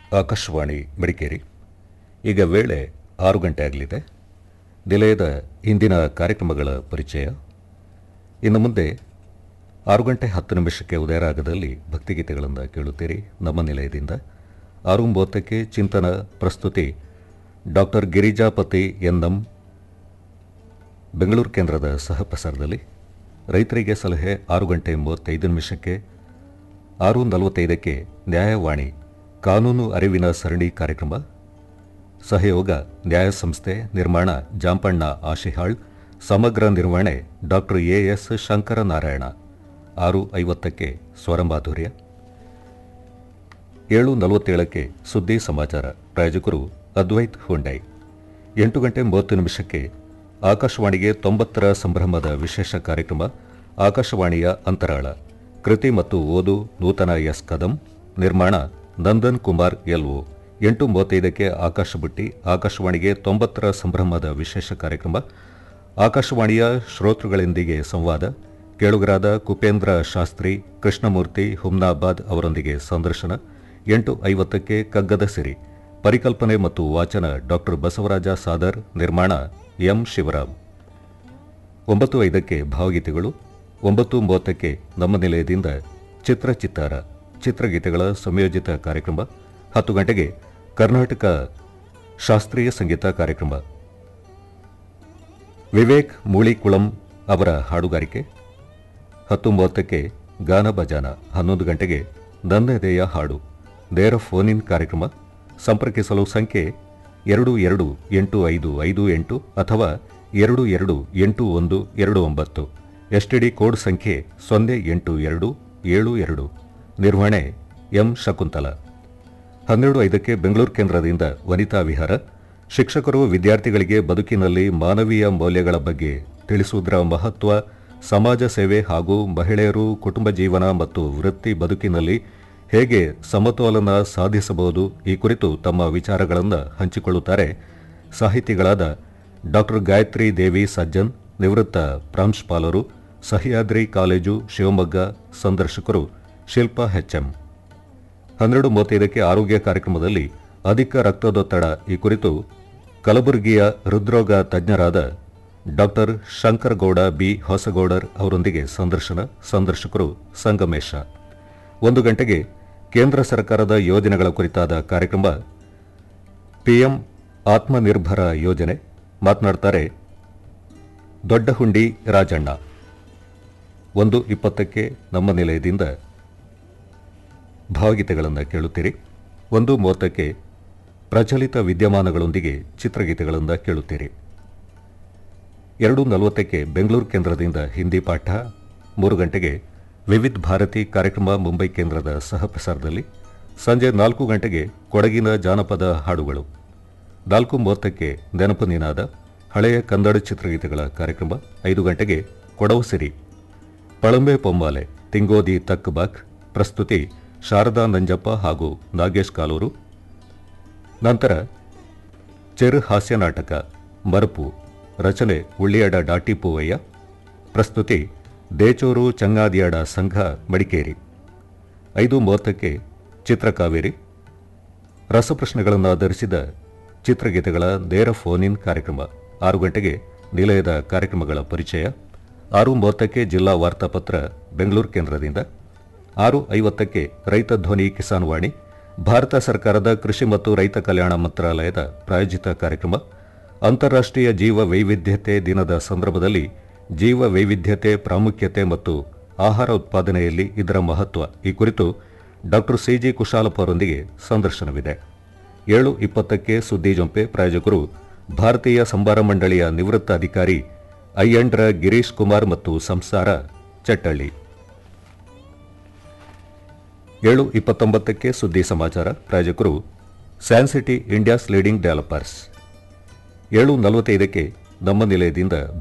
ಆಕಾಶವಾಣಿ ಮಡಿಕೇರಿ ಈಗ ವೇಳೆ ಆರು ಗಂಟೆ ಆಗಲಿದೆ ನಿಲಯದ ಇಂದಿನ ಕಾರ್ಯಕ್ರಮಗಳ ಪರಿಚಯ ಇನ್ನು ಮುಂದೆ ಆರು ಗಂಟೆ ಹತ್ತು ನಿಮಿಷಕ್ಕೆ ಉದಯರಾಗದಲ್ಲಿ ಭಕ್ತಿಗೀತೆಗಳನ್ನು ಕೇಳುತ್ತೀರಿ ನಮ್ಮ ನಿಲಯದಿಂದ ಆರು ಮೂವತ್ತಕ್ಕೆ ಚಿಂತನ ಪ್ರಸ್ತುತಿ ಡಾಕ್ಟರ್ ಗಿರಿಜಾಪತಿ ಎನ್ನಂ ಬೆಂಗಳೂರು ಕೇಂದ್ರದ ಸಹಪ್ರಸಾರದಲ್ಲಿ ರೈತರಿಗೆ ಸಲಹೆ ಆರು ಗಂಟೆ ಮೂವತ್ತೈದು ನಿಮಿಷಕ್ಕೆ ಆರು ನಲವತ್ತೈದಕ್ಕೆ ನ್ಯಾಯವಾಣಿ ಕಾನೂನು ಅರಿವಿನ ಸರಣಿ ಕಾರ್ಯಕ್ರಮ ಸಹಯೋಗ ನ್ಯಾಯ ಸಂಸ್ಥೆ ನಿರ್ಮಾಣ ಜಾಂಪಣ್ಣ ಆಶಿಹಾಳ್ ಸಮಗ್ರ ನಿರ್ವಹಣೆ ಡಾಕ್ಟರ್ ಎ ಎಸ್ ಶಂಕರನಾರಾಯಣ ಆರು ಐವತ್ತಕ್ಕೆ ಸ್ವರಮಾಧುರ್ಯ ಏಳು ನಲವತ್ತೇಳಕ್ಕೆ ಸುದ್ದಿ ಸಮಾಚಾರ ಪ್ರಾಯೋಜಕರು ಅದ್ವೈತ್ ಹುಂಡೈ ಎಂಟು ಗಂಟೆ ಮೂವತ್ತು ನಿಮಿಷಕ್ಕೆ ಆಕಾಶವಾಣಿಗೆ ತೊಂಬತ್ತರ ಸಂಭ್ರಮದ ವಿಶೇಷ ಕಾರ್ಯಕ್ರಮ ಆಕಾಶವಾಣಿಯ ಅಂತರಾಳ ಕೃತಿ ಮತ್ತು ಓದು ನೂತನ ಎಸ್ ಕದಂ ನಿರ್ಮಾಣ ನಂದನ್ ಕುಮಾರ್ ಎಲ್ಒ ಎಂಟು ಮೂವತ್ತೈದಕ್ಕೆ ಆಕಾಶ ಬುಟ್ಟಿ ಆಕಾಶವಾಣಿಗೆ ತೊಂಬತ್ತರ ಸಂಭ್ರಮದ ವಿಶೇಷ ಕಾರ್ಯಕ್ರಮ ಆಕಾಶವಾಣಿಯ ಶ್ರೋತೃಗಳೊಂದಿಗೆ ಸಂವಾದ ಕೇಳುಗರಾದ ಕುಪೇಂದ್ರ ಶಾಸ್ತ್ರಿ ಕೃಷ್ಣಮೂರ್ತಿ ಹುಮ್ನಾಬಾದ್ ಅವರೊಂದಿಗೆ ಸಂದರ್ಶನ ಎಂಟು ಐವತ್ತಕ್ಕೆ ಕಗ್ಗದ ಸಿರಿ ಪರಿಕಲ್ಪನೆ ಮತ್ತು ವಾಚನ ಡಾಕ್ಟರ್ ಬಸವರಾಜ ಸಾದರ್ ನಿರ್ಮಾಣ ಎಂ ಶಿವರಾಮ್ ಒಂಬತ್ತು ಐದಕ್ಕೆ ಭಾವಗೀತೆಗಳು ಒಂಬತ್ತು ಮೂವತ್ತಕ್ಕೆ ನಮ್ಮ ನಿಲಯದಿಂದ ಚಿತ್ರಚಿತ್ತಾರ ಚಿತ್ರಗೀತೆಗಳ ಸಂಯೋಜಿತ ಕಾರ್ಯಕ್ರಮ ಹತ್ತು ಗಂಟೆಗೆ ಕರ್ನಾಟಕ ಶಾಸ್ತ್ರೀಯ ಸಂಗೀತ ಕಾರ್ಯಕ್ರಮ ವಿವೇಕ್ ಮೂಳಿಕುಳಂ ಅವರ ಹಾಡುಗಾರಿಕೆ ಹತ್ತು ಮೂವತ್ತಕ್ಕೆ ಗಾನ ಬಜಾನ ಹನ್ನೊಂದು ಗಂಟೆಗೆ ನನ್ನದೆಯ ಹಾಡು ನೇರ ಫೋನ್ ಇನ್ ಕಾರ್ಯಕ್ರಮ ಸಂಪರ್ಕಿಸಲು ಸಂಖ್ಯೆ ಎರಡು ಎರಡು ಎಂಟು ಐದು ಐದು ಎಂಟು ಅಥವಾ ಎರಡು ಎರಡು ಎಂಟು ಒಂದು ಎರಡು ಒಂಬತ್ತು ಎಸ್ಟಿಡಿ ಕೋಡ್ ಸಂಖ್ಯೆ ಸೊನ್ನೆ ಎಂಟು ಎರಡು ಏಳು ಎರಡು ನಿರ್ವಹಣೆ ಎಂ ಶಕುಂತಲ ಹನ್ನೆರಡು ಐದಕ್ಕೆ ಬೆಂಗಳೂರು ಕೇಂದ್ರದಿಂದ ವನಿತಾ ವಿಹಾರ ಶಿಕ್ಷಕರು ವಿದ್ಯಾರ್ಥಿಗಳಿಗೆ ಬದುಕಿನಲ್ಲಿ ಮಾನವೀಯ ಮೌಲ್ಯಗಳ ಬಗ್ಗೆ ತಿಳಿಸುವುದರ ಮಹತ್ವ ಸಮಾಜ ಸೇವೆ ಹಾಗೂ ಮಹಿಳೆಯರು ಕುಟುಂಬ ಜೀವನ ಮತ್ತು ವೃತ್ತಿ ಬದುಕಿನಲ್ಲಿ ಹೇಗೆ ಸಮತೋಲನ ಸಾಧಿಸಬಹುದು ಈ ಕುರಿತು ತಮ್ಮ ವಿಚಾರಗಳನ್ನು ಹಂಚಿಕೊಳ್ಳುತ್ತಾರೆ ಸಾಹಿತಿಗಳಾದ ಡಾಕ್ಟರ್ ಗಾಯತ್ರಿ ದೇವಿ ಸಜ್ಜನ್ ನಿವೃತ್ತ ಪ್ರಾಂಶುಪಾಲರು ಸಹ್ಯಾದ್ರಿ ಕಾಲೇಜು ಶಿವಮೊಗ್ಗ ಸಂದರ್ಶಕರು ಶಿಲ್ಪಾ ಹೆಚ್ಎಂ ಹನ್ನೆರಡು ಮೂವತ್ತೈದಕ್ಕೆ ಆರೋಗ್ಯ ಕಾರ್ಯಕ್ರಮದಲ್ಲಿ ಅಧಿಕ ರಕ್ತದೊತ್ತಡ ಈ ಕುರಿತು ಕಲಬುರಗಿಯ ಹೃದ್ರೋಗ ತಜ್ಞರಾದ ಡಾಕ್ಟರ್ ಶಂಕರಗೌಡ ಬಿ ಹೊಸಗೌಡರ್ ಅವರೊಂದಿಗೆ ಸಂದರ್ಶನ ಸಂದರ್ಶಕರು ಸಂಗಮೇಶ ಒಂದು ಗಂಟೆಗೆ ಕೇಂದ್ರ ಸರ್ಕಾರದ ಯೋಜನೆಗಳ ಕುರಿತಾದ ಕಾರ್ಯಕ್ರಮ ಪಿಎಂ ಆತ್ಮನಿರ್ಭರ ಯೋಜನೆ ಮಾತನಾಡ್ತಾರೆ ದೊಡ್ಡಹುಂಡಿ ರಾಜಣ್ಣ ಒಂದು ಇಪ್ಪತ್ತಕ್ಕೆ ನಮ್ಮ ನಿಲಯದಿಂದ ಭಾವಗೀತೆಗಳನ್ನು ಕೇಳುತ್ತೀರಿ ಒಂದು ಮೂವತ್ತಕ್ಕೆ ಪ್ರಚಲಿತ ವಿದ್ಯಮಾನಗಳೊಂದಿಗೆ ಚಿತ್ರಗೀತೆಗಳನ್ನು ಕೇಳುತ್ತೀರಿ ಎರಡು ನಲವತ್ತಕ್ಕೆ ಬೆಂಗಳೂರು ಕೇಂದ್ರದಿಂದ ಹಿಂದಿ ಪಾಠ ಮೂರು ಗಂಟೆಗೆ ವಿವಿಧ ಭಾರತಿ ಕಾರ್ಯಕ್ರಮ ಮುಂಬೈ ಕೇಂದ್ರದ ಸಹಪ್ರಸಾರದಲ್ಲಿ ಸಂಜೆ ನಾಲ್ಕು ಗಂಟೆಗೆ ಕೊಡಗಿನ ಜಾನಪದ ಹಾಡುಗಳು ನಾಲ್ಕು ಮೂವತ್ತಕ್ಕೆ ನೆನಪು ನಿನಾದ ಹಳೆಯ ಕನ್ನಡ ಚಿತ್ರಗೀತೆಗಳ ಕಾರ್ಯಕ್ರಮ ಐದು ಗಂಟೆಗೆ ಕೊಡವು ಸಿರಿ ಪಳಂಬೆ ಪೊಮ್ಮಾಲೆ ತಿಂಗೋದಿ ತಕ್ ಬಾಕ್ ಪ್ರಸ್ತುತಿ ಶಾರದಾ ನಂಜಪ್ಪ ಹಾಗೂ ನಾಗೇಶ್ ಕಾಲೂರು ನಂತರ ಚೆರು ಹಾಸ್ಯ ನಾಟಕ ಮರಪು ರಚನೆ ಉಳ್ಳಿಯಡ ಡಾಟಿ ಪೂವಯ್ಯ ಪ್ರಸ್ತುತಿ ದೇಚೂರು ಚಂಗಾದಿಯಾಡ ಸಂಘ ಮಡಿಕೇರಿ ಐದು ಮೂವತ್ತಕ್ಕೆ ಚಿತ್ರಕಾವೇರಿ ರಸಪ್ರಶ್ನೆಗಳನ್ನು ಆಧರಿಸಿದ ಚಿತ್ರಗೀತೆಗಳ ನೇರ ಫೋನ್ ಇನ್ ಕಾರ್ಯಕ್ರಮ ಆರು ಗಂಟೆಗೆ ನಿಲಯದ ಕಾರ್ಯಕ್ರಮಗಳ ಪರಿಚಯ ಆರು ಮೂವತ್ತಕ್ಕೆ ಜಿಲ್ಲಾ ವಾರ್ತಾಪತ್ರ ಬೆಂಗಳೂರು ಕೇಂದ್ರದಿಂದ ಆರು ಐವತ್ತಕ್ಕೆ ರೈತ ಧ್ವನಿ ಕಿಸಾನ್ ವಾಣಿ ಭಾರತ ಸರ್ಕಾರದ ಕೃಷಿ ಮತ್ತು ರೈತ ಕಲ್ಯಾಣ ಮಂತ್ರಾಲಯದ ಪ್ರಾಯೋಜಿತ ಕಾರ್ಯಕ್ರಮ ಅಂತಾರಾಷ್ಟ್ರೀಯ ಜೀವ ವೈವಿಧ್ಯತೆ ದಿನದ ಸಂದರ್ಭದಲ್ಲಿ ಜೀವ ವೈವಿಧ್ಯತೆ ಪ್ರಾಮುಖ್ಯತೆ ಮತ್ತು ಆಹಾರ ಉತ್ಪಾದನೆಯಲ್ಲಿ ಇದರ ಮಹತ್ವ ಈ ಕುರಿತು ಡಾಕ್ಟರ್ ಸಿಜಿ ಕುಶಾಲಪ್ಪ ಅವರೊಂದಿಗೆ ಸಂದರ್ಶನವಿದೆ ಏಳು ಇಪ್ಪತ್ತಕ್ಕೆ ಸುದ್ದಿ ಜೊಂಪೆ ಪ್ರಾಯೋಜಕರು ಭಾರತೀಯ ಸಂಬಾರ ಮಂಡಳಿಯ ನಿವೃತ್ತ ಅಧಿಕಾರಿ ಅಯ್ಯಂಡ್ರ ಗಿರೀಶ್ ಕುಮಾರ್ ಮತ್ತು ಸಂಸಾರ ಚಟ್ಟಳ್ಳಿ ಏಳು ಇಪ್ಪತ್ತೊಂಬತ್ತಕ್ಕೆ ಸುದ್ದಿ ಸಮಾಚಾರ ಪ್ರಾಯೋಜಕರು ಸ್ಯಾನ್ಸಿಟಿ ಇಂಡಿಯಾಸ್ ಲೀಡಿಂಗ್ ಡೆವಲಪರ್ಸ್ ಏಳು ನಲವತ್ತೈದಕ್ಕೆ ನಮ್ಮ ನಿಲಯದಿಂದ